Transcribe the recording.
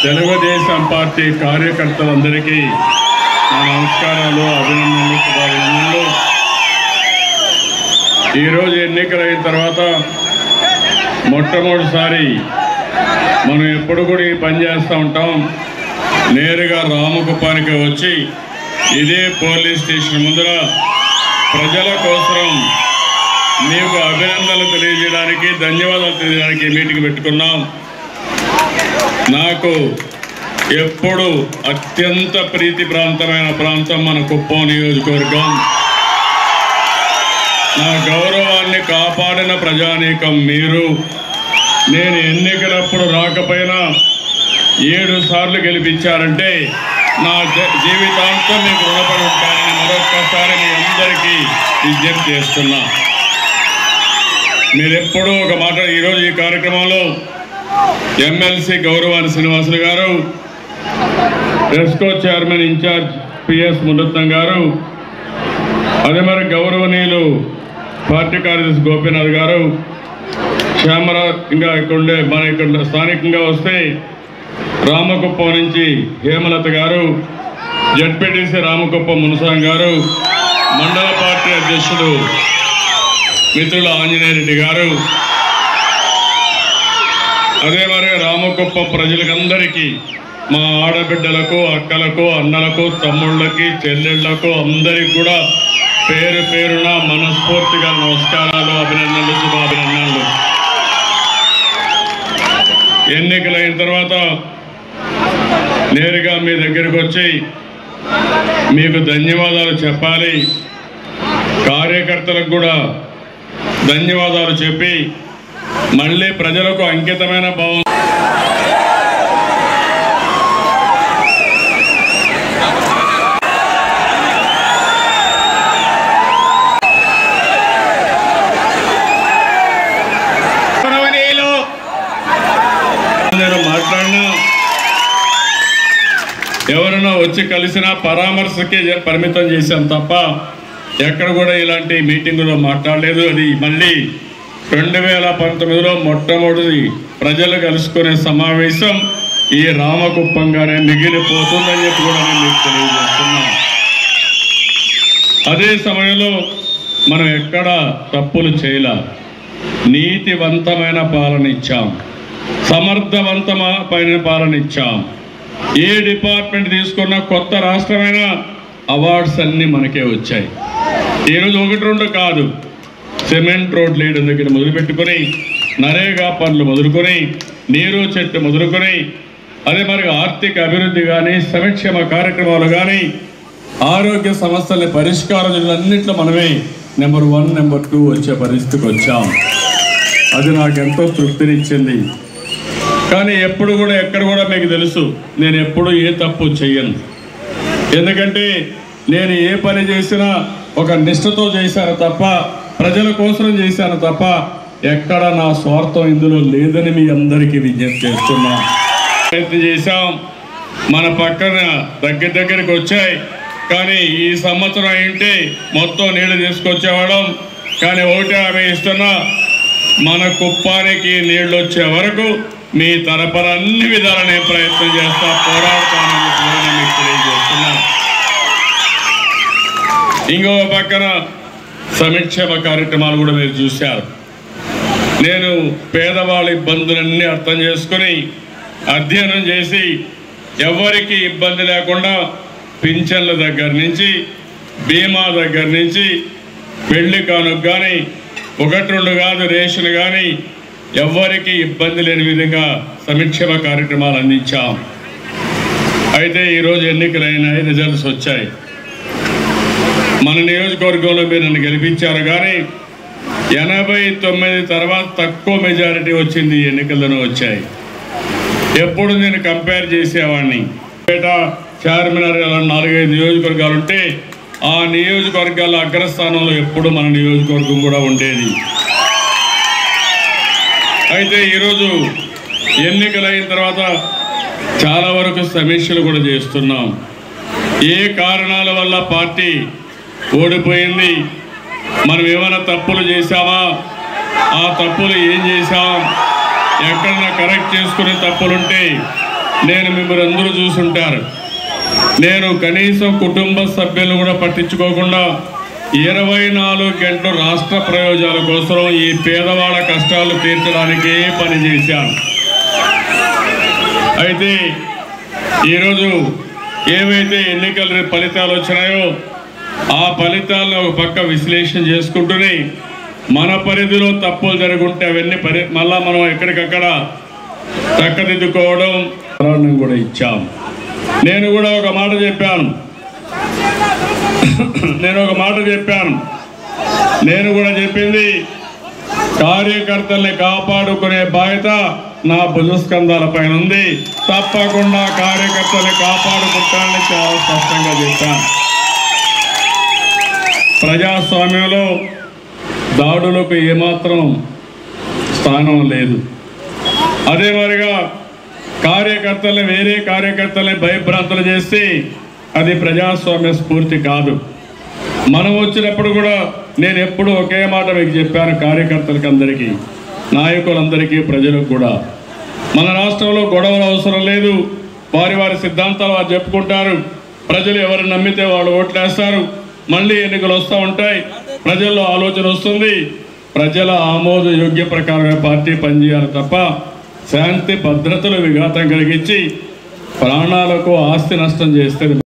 Telugu Desam party కార్యకర్తలందరికీ నా నమస్కారాలు అభినందనలు శుభాభినందనలు ఈరోజు ఎన్నికలైన తర్వాత మొట్టమొదటిసారి మనం ఎప్పుడు కూడా ఈ పని చేస్తూ ఉంటాం నేరుగా రామకుప్పానికి వచ్చి ఇదే పోలీస్ స్టేషన్ ముందర ప్రజల కోసం మీకు అభినందనలు తెలియజేయడానికి ధన్యవాదాలు తెలియజేయడానికి ఈ మీటింగ్ పెట్టుకున్నాం నాకు ఎప్పుడు అత్యంత ప్రీతి ప్రాంతమైన ప్రాంతం మన కుప్పం నియోజకవర్గం నా గౌరవాన్ని కాపాడిన ప్రజానీకం మీరు నేను ఎన్నికలప్పుడు రాకపోయినా ఏడు సార్లు గెలిపించారంటే నా జ- జీవితాంతం మీకు రుణపడి ఉంటానని మరొక్కసారి మీ అందరికీ విజ్ఞప్తి చేస్తున్నా మీరెప్పుడూ ఒక మాట ఈరోజు ఈ కార్యక్రమంలో ఎమ్మెల్సీ గౌరవాని శ్రీనివాసులు గారు రెస్కో చైర్మన్ ఇన్ఛార్జ్ పిఎస్ మురత్నం గారు అదే మరి గౌరవనీయులు పార్టీ కార్యదర్శి గోపీనాథ్ గారు శ్యామరాజ్ ఇంకా ఇక్కడ ఉండే మన ఇక్కడ స్థానికంగా వస్తే రామకుప్పం నుంచి హేమలత గారు జడ్పీటీసీ రామకుప్పం మునసాం గారు మండల పార్టీ అధ్యక్షుడు మిత్రుల ఆంజనేయ రెడ్డి గారు అదే మరి రామకుప్పం ప్రజలకందరికీ మా ఆడబిడ్డలకు అక్కలకు అన్నలకు తమ్ముళ్ళకి చెల్లెళ్లకు అందరికి కూడా పేరు పేరున మనస్ఫూర్తిగా నమస్కారాలు అభినందనలు శుభాభినందనలు ఎన్నికలైన తర్వాత నేరుగా మీ దగ్గరికి వచ్చి మీకు ధన్యవాదాలు చెప్పాలి కార్యకర్తలకు కూడా ధన్యవాదాలు చెప్పి మళ్ళీ ప్రజలకు అంకితమైన భావం గౌరవనీయులు నేను మాట్లాడినా ఎవరైనా వచ్చి కలిసినా పరామర్శకి పరిమితం చేశాం తప్ప ఎక్కడ కూడా ఇలాంటి మీటింగులో మాట్లాడలేదు అది మళ్ళీ రెండు వేల పంతొమ్మిదిలో మొట్టమొదటి ప్రజలు కలుసుకునే సమావేశం ఈ రామకుప్పంగానే మిగిలిపోతుందని చెప్పి కూడా నేను మీకు తెలియజేస్తున్నాను అదే సమయంలో మనం ఎక్కడ తప్పులు చేయలేదు నీతివంతమైన పాలన ఇచ్చాం సమర్థవంతమైన పాలన ఇచ్చాం ఏ డిపార్ట్మెంట్ తీసుకున్నా కొత్త రాష్ట్రమైన అవార్డ్స్ అన్నీ మనకే వచ్చాయి ఈరోజు ఒకటి రెండు కాదు సిమెంట్ రోడ్ లీడర్ దగ్గర మొదలుపెట్టుకొని నరేగా పనులు మొదలుకొని నీరు చెట్టు మొదలుకొని అదే మరి ఆర్థిక అభివృద్ధి కానీ సంక్షేమ కార్యక్రమాలు కానీ ఆరోగ్య సమస్యల పరిష్కారం అన్నింటిలో మనమే నెంబర్ వన్ నెంబర్ టూ వచ్చే పరిస్థితికి వచ్చాం అది నాకు ఎంతో తృప్తినిచ్చింది కానీ ఎప్పుడు కూడా ఎక్కడ కూడా మీకు తెలుసు నేను ఎప్పుడు ఏ తప్పు చెయ్యను ఎందుకంటే నేను ఏ పని చేసినా ఒక నిష్ఠతో చేశాను తప్ప ప్రజల కోసం చేశాను తప్ప ఎక్కడ నా స్వార్థం ఇందులో లేదని మీ అందరికీ విజ్ఞప్తి చేస్తున్నా ప్రయత్నం చేశాం మన పక్కన దగ్గర దగ్గరికి వచ్చాయి కానీ ఈ సంవత్సరం ఏంటి మొత్తం నీళ్లు తీసుకొచ్చేవాళ్ళం కానీ ఒకటే ఆమె ఇస్తున్నా మన కుప్పానికి నీళ్లు వచ్చే వరకు మీ తరపున అన్ని విధాల నేను ప్రయత్నం చేస్తా పోరాడతానని చెప్పి కూడా నేను మీకు తెలియజేస్తున్నా ఇంకో పక్కన సంక్షేమ కార్యక్రమాలు కూడా మీరు చూశారు నేను పేదవాళ్ళ ఇబ్బందులన్నీ అర్థం చేసుకొని అధ్యయనం చేసి ఎవరికి ఇబ్బంది లేకుండా పింఛన్ల దగ్గర నుంచి బీమా దగ్గర నుంచి పెళ్లి కానుక కానీ ఒకటి రెండు కాదు రేషన్ కానీ ఎవ్వరికి ఇబ్బంది లేని విధంగా సంక్షేమ కార్యక్రమాలు అందించాం అయితే ఈరోజు ఎన్నికలైనాయి రిజల్ట్స్ వచ్చాయి మన నియోజకవర్గంలో మీరు నన్ను గెలిపించారు కానీ ఎనభై తొమ్మిది తర్వాత తక్కువ మెజారిటీ వచ్చింది ఈ ఎన్నికల్లోనే వచ్చాయి ఎప్పుడు నేను కంపేర్ చేసేవాడిని పేట చార్మినార్ ఇలా నాలుగైదు నియోజకవర్గాలు ఉంటే ఆ నియోజకవర్గాల అగ్రస్థానంలో ఎప్పుడు మన నియోజకవర్గం కూడా ఉండేది అయితే ఈరోజు ఎన్నికలైన తర్వాత చాలా వరకు సమీక్షలు కూడా చేస్తున్నాం ఏ కారణాల వల్ల పార్టీ ఓడిపోయింది మనం ఏమైనా తప్పులు చేశామా ఆ తప్పులు ఏం చేశాం ఎక్కడన్నా కరెక్ట్ చేసుకునే తప్పులుంటే నేను మిమ్మల్ని అందరూ చూసుంటారు నేను కనీసం కుటుంబ సభ్యులను కూడా పట్టించుకోకుండా ఇరవై నాలుగు గంటలు రాష్ట్ర ప్రయోజనాల కోసం ఈ పేదవాళ్ళ కష్టాలు తీర్చడానికే పనిచేశాను అయితే ఈరోజు ఏవైతే ఎన్నికల ఫలితాలు వచ్చినాయో ఆ ఫలితాలను ఒక పక్క విశ్లేషణ చేసుకుంటూనే మన పరిధిలో తప్పులు జరుగుంటే అవన్నీ పరి మళ్ళా మనం ఎక్కడికక్కడ చక్కదిద్దుకోవడం ప్రాణం కూడా ఇచ్చాం నేను కూడా ఒక మాట చెప్పాను నేను ఒక మాట చెప్పాను నేను కూడా చెప్పింది కార్యకర్తల్ని కాపాడుకునే బాధ్యత నా భుజస్కంధాల పైన ఉంది తప్పకుండా కార్యకర్తల్ని కాపాడుకుంటానని చాలా స్పష్టంగా చెప్పాను ప్రజాస్వామ్యంలో దాడులకు ఏమాత్రం స్థానం లేదు అదే మరిగా కార్యకర్తల్ని వేరే కార్యకర్తల్ని భయభ్రాంతులు చేస్తే అది ప్రజాస్వామ్య స్ఫూర్తి కాదు మనం వచ్చినప్పుడు కూడా నేను ఎప్పుడు ఒకే మాట మీకు చెప్పాను కార్యకర్తలకి అందరికీ నాయకులందరికీ ప్రజలకు కూడా మన రాష్ట్రంలో గొడవలు అవసరం లేదు వారి వారి సిద్ధాంతాలు వారు చెప్పుకుంటారు ప్రజలు ఎవరు నమ్మితే వాళ్ళు ఓట్లేస్తారు మళ్ళీ ఎన్నికలు వస్తూ ఉంటాయి ప్రజల్లో ఆలోచన వస్తుంది ప్రజల ఆమోద యోగ్య ప్రకారమే పార్టీ పనిచేయాలి తప్ప శాంతి భద్రతలు విఘాతం కలిగించి ప్రాణాలకు ఆస్తి నష్టం చేస్తే